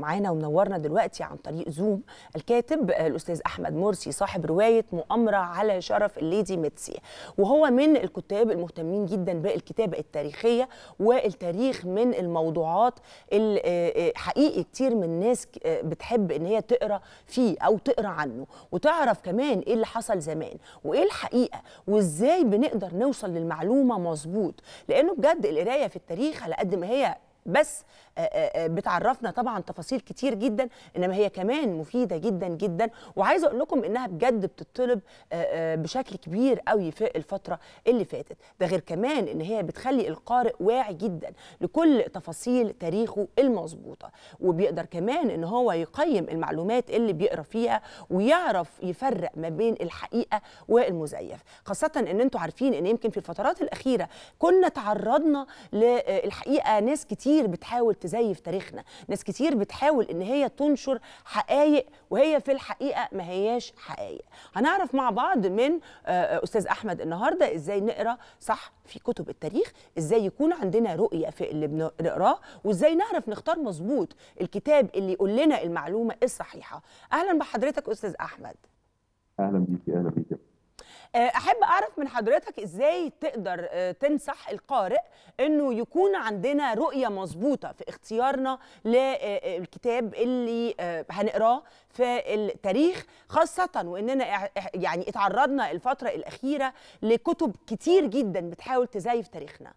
معانا ومنورنا دلوقتي عن طريق زوم الكاتب الاستاذ احمد مرسي صاحب روايه مؤامره على شرف الليدي ميتسي وهو من الكتاب المهتمين جدا بالكتابه التاريخيه والتاريخ من الموضوعات اللي حقيقي كتير من الناس بتحب ان هي تقرا فيه او تقرا عنه وتعرف كمان ايه اللي حصل زمان وايه الحقيقه وازاي بنقدر نوصل للمعلومه مظبوط لانه بجد القرايه في التاريخ على قد ما هي بس بتعرفنا طبعا تفاصيل كتير جدا انما هي كمان مفيده جدا جدا وعايزه اقول لكم انها بجد بتطلب بشكل كبير قوي في الفتره اللي فاتت ده غير كمان ان هي بتخلي القارئ واعي جدا لكل تفاصيل تاريخه المظبوطه وبيقدر كمان ان هو يقيم المعلومات اللي بيقرا فيها ويعرف يفرق ما بين الحقيقه والمزيف خاصه ان انتم عارفين ان يمكن في الفترات الاخيره كنا تعرضنا للحقيقه ناس كتير بتحاول تزيف تاريخنا ناس كتير بتحاول ان هي تنشر حقائق وهي في الحقيقه ما هياش حقائق هنعرف مع بعض من استاذ احمد النهارده ازاي نقرا صح في كتب التاريخ ازاي يكون عندنا رؤيه في اللي بنقراه وازاي نعرف نختار مظبوط الكتاب اللي يقول لنا المعلومه الصحيحه اهلا بحضرتك استاذ احمد اهلا بيكي اهلا بيكي احب اعرف من حضرتك ازاي تقدر تنصح القارئ انه يكون عندنا رؤيه مظبوطه في اختيارنا للكتاب اللي هنقراه في التاريخ خاصه واننا يعني اتعرضنا الفتره الاخيره لكتب كتير جدا بتحاول تزيف تاريخنا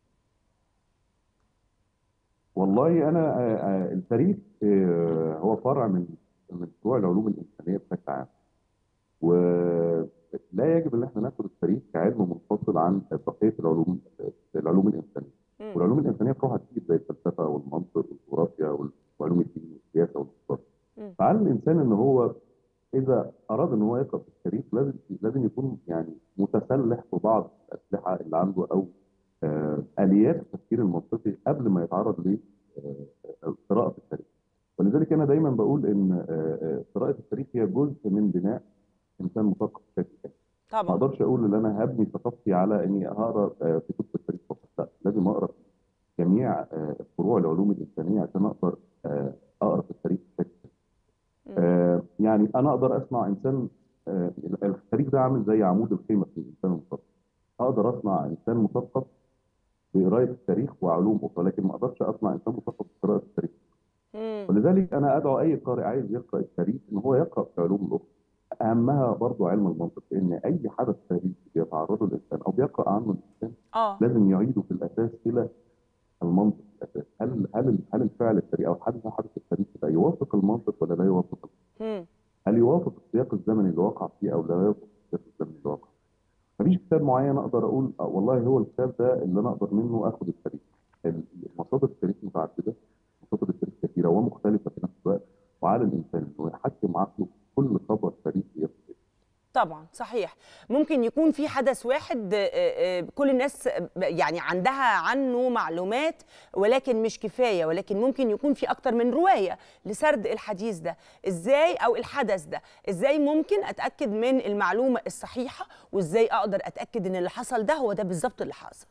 والله انا التاريخ هو فرع من من فروع العلوم الانسانيه بشكل عام و لا يجب ان احنا ناخد التاريخ كعلم منفصل عن بقيه العلوم العلوم الانسانيه م. والعلوم الانسانيه فروعها كتير زي الفلسفه والمنطق والجغرافيا وعلوم الدين والسياسه والاقتصاد فعلى الانسان ان هو اذا اراد ان هو يقرا في التاريخ لازم لازم يكون يعني متسلح ببعض الاسلحه اللي عنده او آه اليات التفكير المنطقي قبل ما يتعرض لقراءه آه التاريخ ولذلك انا دايما بقول ان آه قراءه التاريخ هي جزء من بناء انسان مثقف بشكل كامل طبعا ما اقدرش اقول ان انا هبني ثقافتي على اني هقرا في كتب التاريخ فقط لا لازم اقرا جميع فروع العلوم الانسانيه عشان اقدر اقرا في التاريخ بشكل كامل يعني انا اقدر اصنع انسان التاريخ ده عامل زي عمود الخيمه في الانسان المثقف اقدر اصنع انسان مثقف بقرايه التاريخ وعلوم اخرى لكن ما اقدرش اصنع انسان مثقف بقراءه التاريخ ولذلك انا ادعو اي قارئ عايز يقرا التاريخ ان هو يقرا في العلوم الاخرى اهمها برضو علم المنطق لان اي حدث تاريخي بيتعرضه الانسان او بيقرا عنه الانسان آه. لازم يعيده في الاساس الى المنطق الاساس هل هل هل الفعل التاريخي او الحدث حدث التاريخي ده يوافق المنطق ولا لا يوافق المنطق؟ هل يوافق السياق الزمني اللي وقع فيه او لا يوافق السياق الزمني اللي وقع مفيش كتاب معين اقدر اقول والله هو الكتاب ده اللي انا اقدر منه اخد التاريخ مصادر التاريخ متعدده مصادر التاريخ كثيره ومختلفه في نفس الوقت وعلى الانسان انه يحكم عقله كل خبر تاريخي يصل طبعا صحيح ممكن يكون في حدث واحد كل الناس يعني عندها عنه معلومات ولكن مش كفايه ولكن ممكن يكون في اكتر من روايه لسرد الحديث ده ازاي او الحدث ده ازاي ممكن اتاكد من المعلومه الصحيحه وازاي اقدر اتاكد ان اللي حصل ده هو ده بالظبط اللي حصل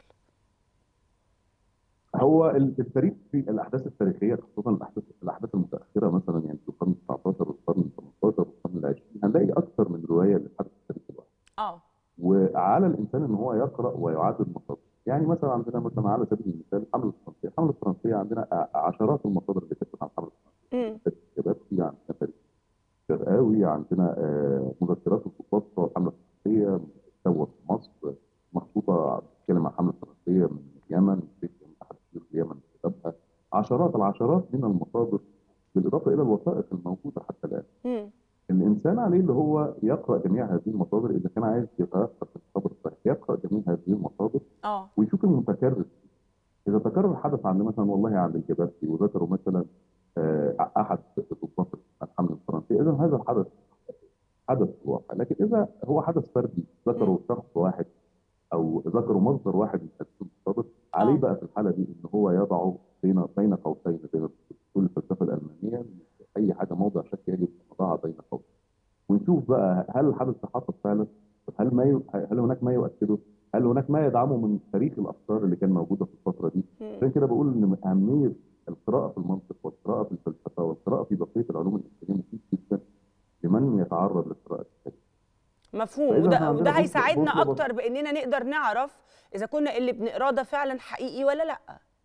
هو التاريخ في الاحداث التاريخيه خصوصا الاحداث الاحداث المتاخره مثلا يعني في القرن 19 والقرن 18 والقرن العشرين هنلاقي اكثر من روايه للحدث التاريخي الواحد. اه وعلى الانسان ان هو يقرا ويعدد مصادر، يعني مثلا عندنا مثلا على سبيل المثال الحمله الفرنسيه، الحمله الفرنسيه عندنا عشرات المصادر اللي كتبت عن الحمله الفرنسيه. كتابات في عندنا تاريخ شرقاوي عندنا آه مذكرات الضباط بتوع الحمله الفرنسيه مستوى في مصر مخطوطه بتتكلم عن الحمله الفرنسيه من اليمن في اليمن كتبها عشرات العشرات من المصادر بالاضافه الى الوثائق الموجوده حتى الان. مم. الانسان عليه اللي هو يقرا جميع هذه المصادر اذا كان عايز يتاثر في الخبر الصحيح يقرا جميع هذه المصادر اه ويشوف المتكرر اذا تكرر حدث عند مثلا والله عند الجبرتي وذكروا مثلا آه احد ضباط الحمله الفرنسيه اذا هذا الحدث حدث واقع لكن اذا هو حدث فردي ذكره شخص واحد او ذكروا مصدر واحد من هذه المصادر عليه بقى في الحاله دي ان هو يضعه بين بين قوسين بين كل الفلسفه الالمانيه اي حاجه موضع شك يجب وضعها بين قوسين ونشوف بقى هل الحدث ده حصل فعلا هل ما ي... هل هناك ما يؤكده هل هناك ما يدعمه من تاريخ الافكار اللي كان موجوده في الفتره دي عشان كده بقول ان اهميه القراءه في المنطق والقراءه في الفلسفه والقراءه كليه العلوم الانسانيه مفيد جدا لمن يتعرض لقراءه التاريخ مفهوم فإذا وده إحنا وده عندنا هيساعدنا بوصلة بسيطة. اكتر باننا نقدر نعرف اذا كنا اللي بنقراه ده فعلا حقيقي ولا لا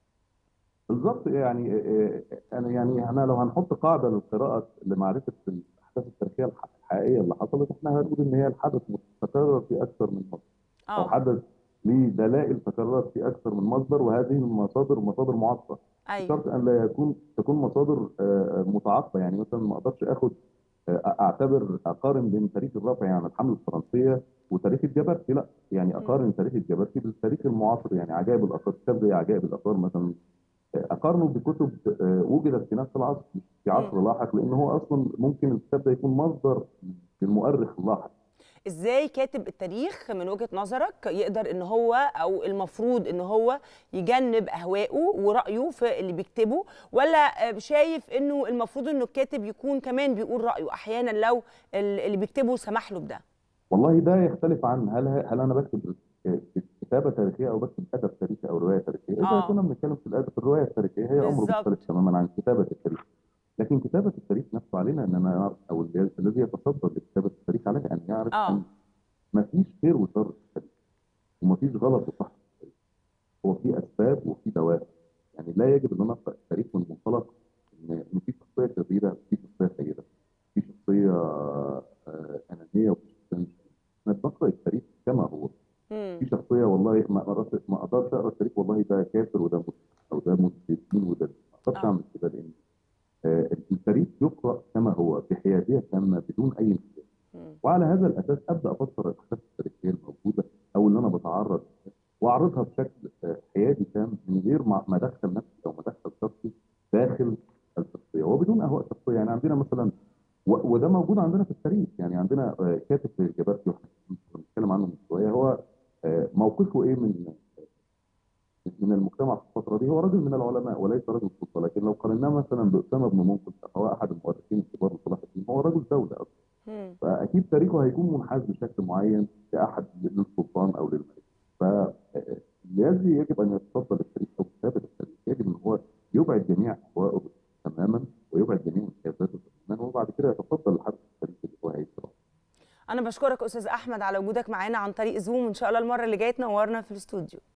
بالظبط يعني آه، آه، انا يعني احنا لو هنحط قاعده للقراءه لمعرفه الاحداث التاريخيه الح- الحقيقيه اللي حصلت احنا هنقول ان هي الحدث متكرر في اكثر من مصدر او اه حدث ليه دلائل تكررت في اكثر من مصدر وهذه المصادر مصادر معاصره ايوه بشرط ان لا يكون تكون مصادر آه، متعاقبه يعني مثلا ما اقدرش اخد آه، اعتبر اقارن بين تاريخ الرفع يعني الحمله الفرنسيه وتاريخ الجبرتي لا يعني اقارن تاريخ الجبرتي بالتاريخ المعاصر يعني عجائب الاثار كتاب زي عجائب الاثار مثلا آه، اقارنه بكتب آه، وجدت في نفس العصر مش في عصر لاحق لان هو اصلا ممكن الكتاب ده يكون مصدر للمؤرخ اللاحق ازاي كاتب التاريخ من وجهة نظرك يقدر ان هو او المفروض ان هو يجنب اهوائه ورأيه في اللي بيكتبه ولا آه، شايف انه المفروض انه الكاتب يكون كمان بيقول رأيه احيانا لو ال- اللي بيكتبه سمح له بده والله ده يختلف عن هل هل انا بكتب كتابه تاريخيه او بكتب ادب تاريخي او روايه تاريخيه اذا آه. كنا بنتكلم في الادب في الروايه التاريخيه هي امر بالظبط. مختلف تماما عن كتابه التاريخ لكن كتابه التاريخ نفسه علينا اننا نعرف او الذي الذي يتصدر لكتابه التاريخ عليه ان يعرف آه. ان ما فيش خير وشر في التاريخ وما فيش غلط وصح في التاريخ هو في اسباب وفي دوافع يعني لا يجب ان انا اقرا التاريخ من منطلق ان ان في شخصيه شريره في شخصيه سيده في شخصيه آه، انانيه وفي شخصيه مش احنا بنقرا التاريخ كما هو مم. في شخصيه والله ما اقدرش ما اقدرش اقرا التاريخ والله ده كافر وده مسلم او ده مسلمين وده ما اقدرش آه. اعمل كده لان آه، التاريخ يقرا كما هو بحياديه تامه بدون اي انحياز مم. وعلى هذا الاساس ابدا افسر الاحداث التاريخيه الموجوده او اللي انا بتعرض لها واعرضها بشكل آه، حيادي تام من غير ما ما ادخل نفسي او ما ادخل شخصي داخل الشخصيه وبدون اهواء شخصيه يعني عندنا مثلا و- وده موجود عندنا في التاريخ يعني عندنا آه، كاتب زي الجبرتي واحنا كنا بنتكلم عنه من شويه هو آه، موقفه ايه من من المجتمع في الفتره دي هو رجل من العلماء وليس رجل سلطه لكن لو قارناه مثلا باسامه بن منقذ فهو احد المؤرخين الكبار لصلاح الدين هو رجل دوله اصلا مم. فاكيد تاريخه هيكون منحاز بشكل معين لاحد للسلطان او للملك فالذي يجب ان يتصدى للتاريخ او كتابه التاريخ يجب ان هو يبعد جميع اهوائه تماما ويبعد جميع انحيازاته تماما وبعد كده يتصدى للحدث التاريخي اللي هو هيكتبه انا بشكرك استاذ احمد على وجودك معانا عن طريق زوم وان شاء الله المره اللي جايه تنورنا في الاستوديو